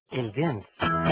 الجنس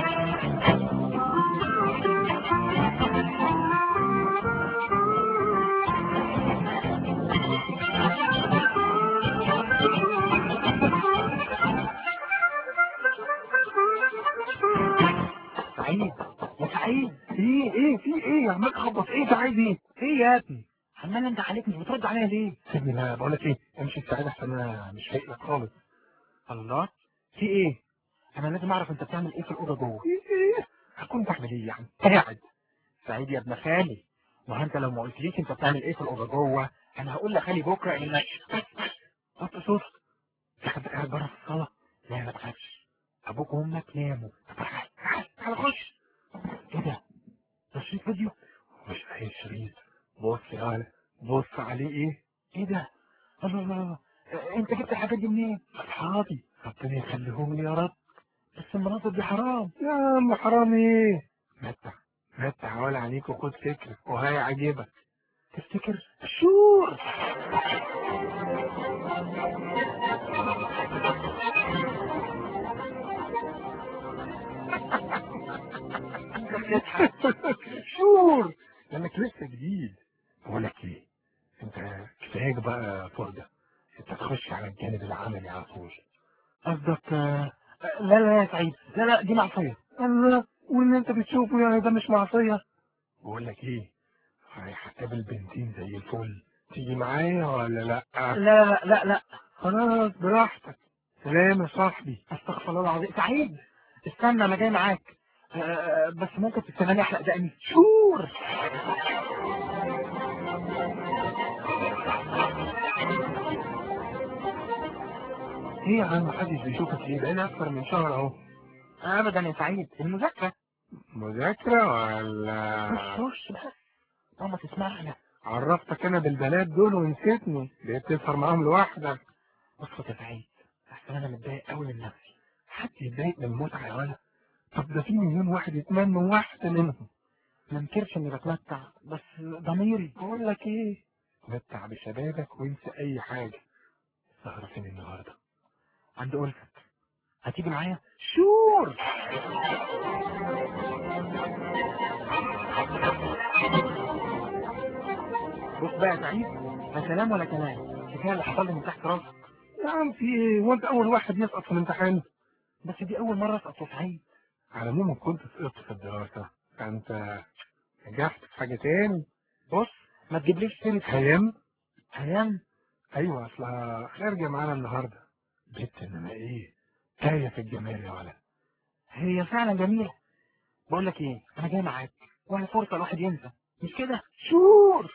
سعيد يا سعيد ايه ايه في ايه عمال تخبط ايه انت عايز ايه ايه يا ابني عمال انت عليك مش بترد عليا ليه سيبني لا بقول لك ايه امشي السعيد عشان انا مش فايق لك خالص الله في ايه انا لازم اعرف انت بتعمل ايه في الاوضه جوه ايه هكون بعمل ايه يعني قاعد سعيد يا ابن خالي ما انت لو ما قلتليش انت بتعمل ايه في الاوضه جوه انا هقول لخالي بكره انك وطي صوتك في حد قاعد بره في الصاله لا ما تخافش ابوك وامك ناموا تعال تعال تعال خش ايه ده ده شريط فيديو مش اي شريط بص يا ولد بص عليه ايه ايه ده الله الله الله اه، انت جبت الحاجات دي منين اصحابي ربنا يخليهم لي يا رب بس المناظر دي حرام يا عم حرام ايه متع متع ولا عليك وخد فكرة وهي عجبك تفتكر شور شور لانك لسه جديد بقول لك ايه انت كفايه بقى فرجه انت تخش على الجانب العملي على طول قصدك آه، لا لا يا سعيد لا لا دي معصيه الله وان انت بتشوفه يعني ده مش معصيه بقول لك ايه هقابل بنتين زي الفل تيجي معايا ولا لا لا لا لا لا خلاص براحتك سلام يا صاحبي استغفر الله العظيم سعيد استنى انا جاي معاك آه، بس ممكن تستناني احلق دقني شور ايه يا عم محدش بيشوفك ليه بقينا اكتر من شهر اهو ابدا يا سعيد المذاكره مذاكره ولا خش خش بس ماما تسمعنا عرفتك انا بالبنات دول ونسيتني بقيت تسهر معاهم لوحدك بص يا سعيد احسن انا متضايق قوي من نفسي حد يتضايق من المتعه يا ولد طب ده في مليون واحد يتمنى واحده منهم ما انكرش اني بتمتع بس ضميري بقول لك ايه تمتع بشبابك وانسى اي حاجه سهرة فين النهارده عند ألفت هتيجي معايا شور بص بقى يا سعيد لا كلام ولا كلام الحكايه اللي حصل لي من تحت راسك يا عم في ايه هو انت اول واحد يسقط في الامتحان بس دي اول مره اسقط يا سعيد على العموم كنت سقطت في الدراسه فانت نجحت في حاجه تاني بص ما تجيبليش سيره هيام هيام ايوه اصلها خارجه معانا النهارده بنت انما ايه جايه في الجمال يا ولد هي فعلا جميله بقول لك ايه انا جاي معاك وهي فرصه الواحد ينسى مش كده شور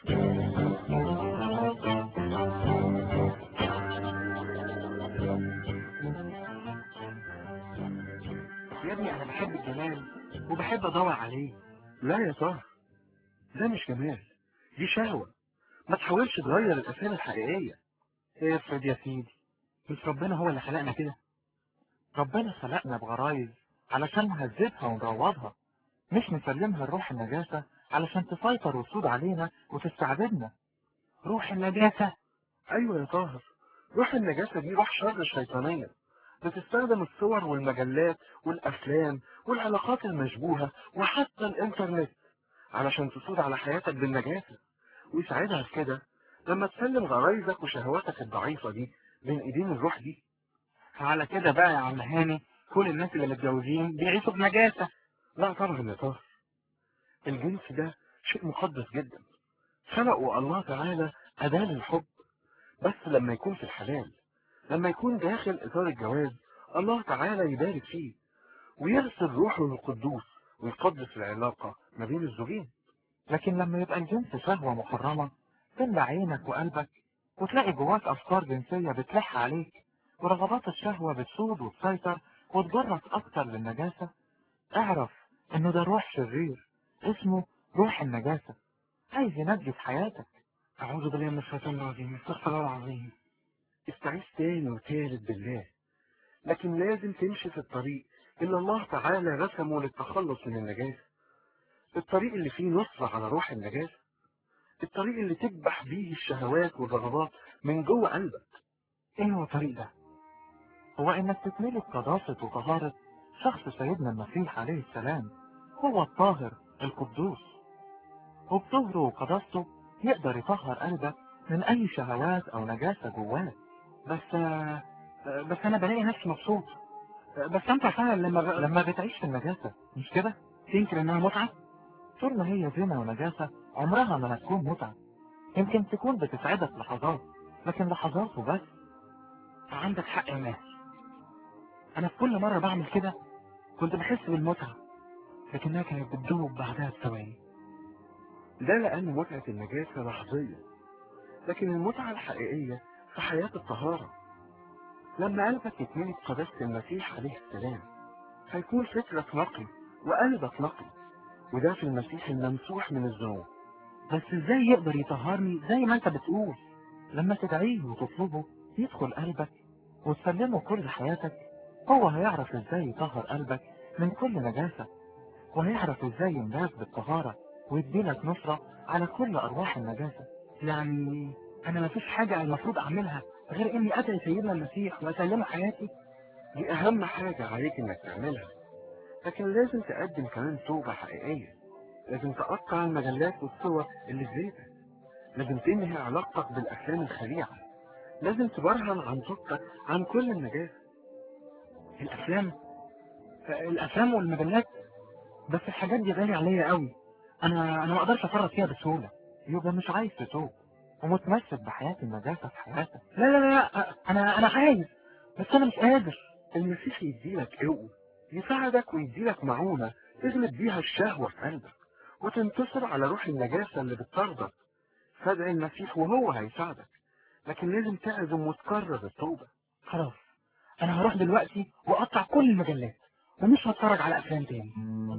يا ابني انا بحب الجمال وبحب ادور عليه لا يا طه ده مش جمال دي شهوة ما تحاولش تغير الأسئلة الحقيقية افرض يا سيدي مش ربنا هو اللي خلقنا كده ربنا خلقنا بغرايز علشان نهذبها ونروضها مش نسلمها لروح النجاسة علشان تسيطر وتسود علينا وتستعبدنا روح النجاسة أيوة يا طاهر روح النجاسة دي روح شر شيطانية بتستخدم الصور والمجلات والأفلام والعلاقات المشبوهة وحتى الإنترنت علشان تسود على حياتك بالنجاسة ويساعدها في كده لما تسلم غرايزك وشهواتك الضعيفة دي بين ايدين الروح دي على كده بقى يا عم هاني كل الناس اللي متجوزين بيعيشوا بنجاسة لا طبعا يا طاهر الجنس ده شيء مقدس جدا خلقه الله تعالى أداة للحب بس لما يكون في الحلال لما يكون داخل إطار الجواز الله تعالى يبارك فيه ويرسل روحه القدوس ويقدس العلاقة ما بين الزوجين لكن لما يبقى الجنس شهوة محرمة تملى عينك وقلبك وتلاقي جواك أفكار جنسية بتلح عليك ورغبات الشهوة بتسود وتسيطر وتجرك أكتر للنجاسة اعرف إنه ده روح شرير اسمه روح النجاسة عايز ينجس حياتك أعوذ بالله من الشيطان الرجيم استغفر الله العظيم استعيذ تاني وتالت بالله لكن لازم تمشي في الطريق اللي الله تعالى رسمه للتخلص من النجاسة الطريق اللي فيه نصرة على روح النجاسة الطريق اللي تكبح بيه الشهوات والرغبات من جوه قلبك ايه هو الطريق ده هو انك تتملك قداسة وطهارة شخص سيدنا المسيح عليه السلام هو الطاهر القدوس وبطهره وقداسته يقدر يطهر قلبك من أي شهوات أو نجاسة جواك بس بس أنا بلاقي نفسي مبسوط بس أنت فعلا لما ب... لما بتعيش في النجاسة مش كده؟ تنكر إنها متعة؟ طول ما هي زنا ونجاسة عمرها ما هتكون متعة يمكن تكون بتسعدك لحظات لكن لحظات وبس عندك حق يا ماهر أنا في كل مرة بعمل كده كنت بحس بالمتعة لكنها كانت بتدوب بعدها بثواني ده لأن متعة النجاسة لحظية لكن المتعة الحقيقية في حياة الطهارة لما قلبك يتملي بقداسة المسيح عليه السلام هيكون فكرك نقي وقلبك نقي وده في المسيح الممسوح من الذنوب بس ازاي يقدر يطهرني زي ما انت بتقول لما تدعيه وتطلبه يدخل قلبك وتسلمه كل حياتك هو هيعرف ازاي يطهر قلبك من كل نجاسة وهيعرف ازاي يملاك بالطهارة ويديلك نصرة على كل أرواح النجاسة يعني أنا مفيش حاجة المفروض أعملها غير إني أدعي سيدنا المسيح وأسلمه حياتي دي أهم حاجة عليك إنك تعملها لكن لازم تقدم كمان توبة حقيقية لازم تقطع المجلات والصور اللي في بيتك لازم تنهي علاقتك بالأفلام الخليعة لازم تبرهن عن توبتك عن كل النجاسة الأفلام الأفلام والمجلات بس الحاجات دي غالية عليا قوي أنا أنا ما أقدرش أفرط فيها بسهولة يبقى مش عايز تتوب ومتمسك بحياة النجاسة في حياتك لا لا لا أنا أنا عايز بس أنا مش قادر المسيح يديلك قوة يساعدك ويديلك معونة تغلب بيها الشهوة في قلبك وتنتصر على روح النجاسة اللي بتطاردك فادعي المسيح وهو هيساعدك لكن لازم تعزم وتكرر التوبة خلاص أنا هروح دلوقتي وأقطع كل المجلات ومش هتفرج على أفلام تاني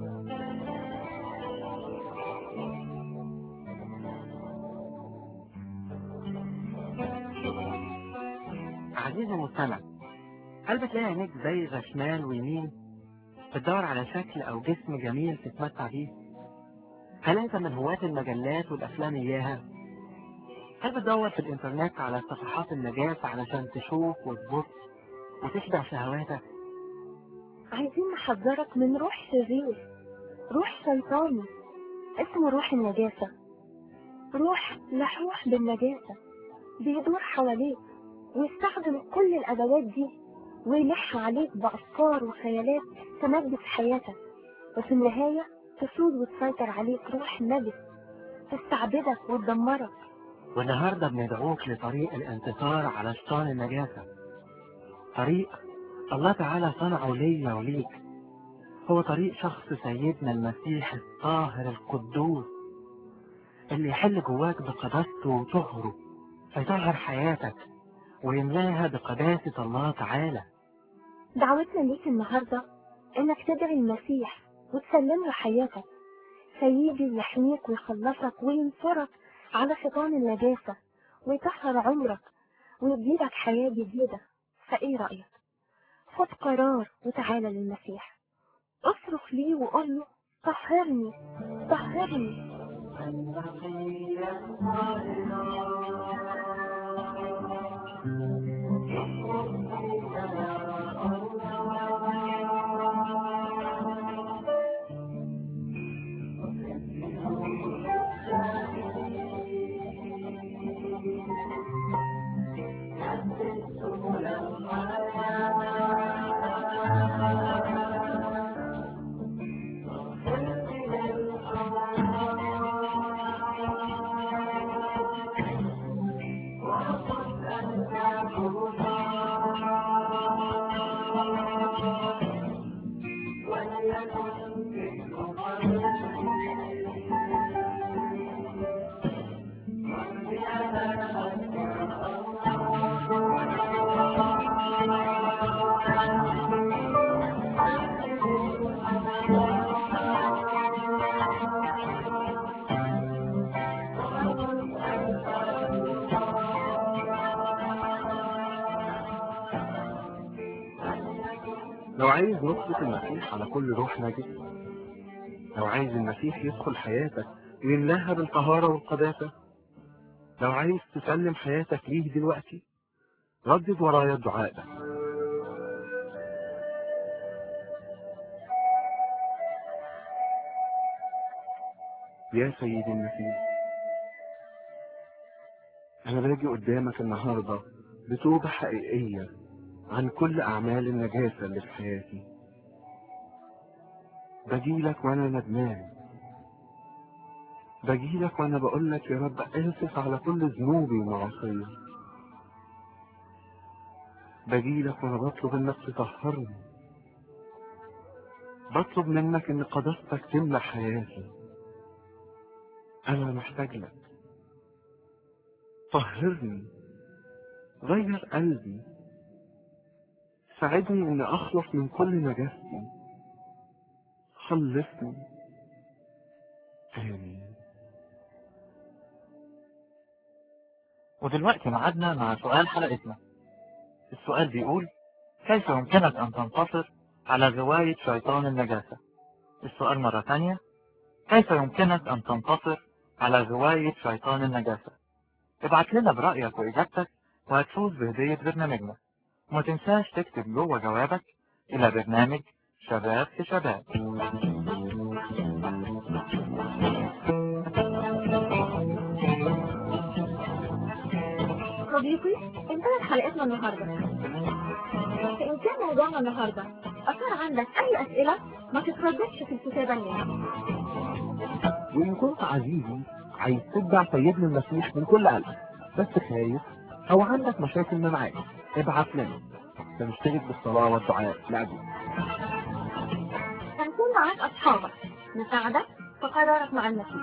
عزيزي المستمع هل بتلاقي عينيك زي شمال ويمين بتدور على شكل أو جسم جميل تتمتع بيه؟ هل أنت من هواة المجلات والأفلام إياها؟ هل بتدور في الإنترنت على صفحات النجاسة علشان تشوف وتبص وتشبع شهواتك؟ عايزين نحذرك من روح شرير روح شيطاني اسمه روح النجاسة روح لحوح بالنجاسة بيدور حواليك ويستخدم كل الأدوات دي ويلح عليك بأفكار وخيالات تنجس حياتك وفي النهاية تسود وتسيطر عليك روح نجس تستعبدك وتدمرك والنهاردة بندعوك لطريق الانتصار على شيطان النجاسة طريق الله تعالى صنعه ليا وليك هو طريق شخص سيدنا المسيح الطاهر القدوس اللي يحل جواك بقداسته وطهره فيطهر حياتك ويملاها بقداسة الله تعالى دعوتنا ليك النهاردة انك تدعي المسيح وتسلم له حياتك فيجي يحميك ويخلصك وينصرك على شيطان النجاسة ويطهر عمرك ويديلك حياة جديدة فايه رأيك خد قرار وتعالى للمسيح اصرخ ليه وقول له طهرني طهرني لو عايز نصرة المسيح على كل روح نجس لو عايز المسيح يدخل حياتك ويملاها بالطهارة والقداسة لو عايز تسلم حياتك ليه دلوقتي ردد ورايا الدعاء ده يا سيدي المسيح أنا باجي قدامك النهاردة بتوبة حقيقية عن كل أعمال النجاسة اللي في حياتي بجيلك وأنا ندمان بجيلك وأنا بقولك يا رب آسف على كل ذنوبي ومعاصية بجيلك وأنا بطلب إنك تطهرني بطلب منك إن قداستك تملى حياتي أنا محتاج لك طهرني غير قلبي ساعدني إني أخلص من كل نجاستي خلصني آمين ودلوقتي معادنا مع سؤال حلقتنا السؤال بيقول كيف يمكنك أن تنتصر على غواية شيطان النجاسة السؤال مرة ثانية كيف يمكنك أن تنتصر على غواية شيطان النجاسة ابعت لنا برأيك وإجابتك وهتفوز بهدية برنامجنا وما تنساش تكتب جوه جوابك إلى برنامج شباب في شباب صديقي انتهت حلقتنا النهاردة فإن كان موضوعنا النهاردة أثار عندك أي أسئلة ما تترددش في الكتابة لنا وإن كنت عزيزي عايز تتبع سيدنا المسيح من كل قلبك بس خايف أو عندك مشاكل معاه ابعت لنا سنشترك بالصلاة والدعاء لأجلك هنكون معاك أصحابك نساعدك في قرارك مع المسيح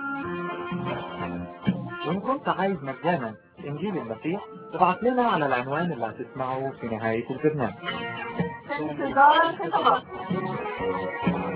وإن كنت عايز مجانا إنجيل المسيح ابعت لنا على العنوان اللي هتسمعه في نهاية البرنامج في انتظار خطابات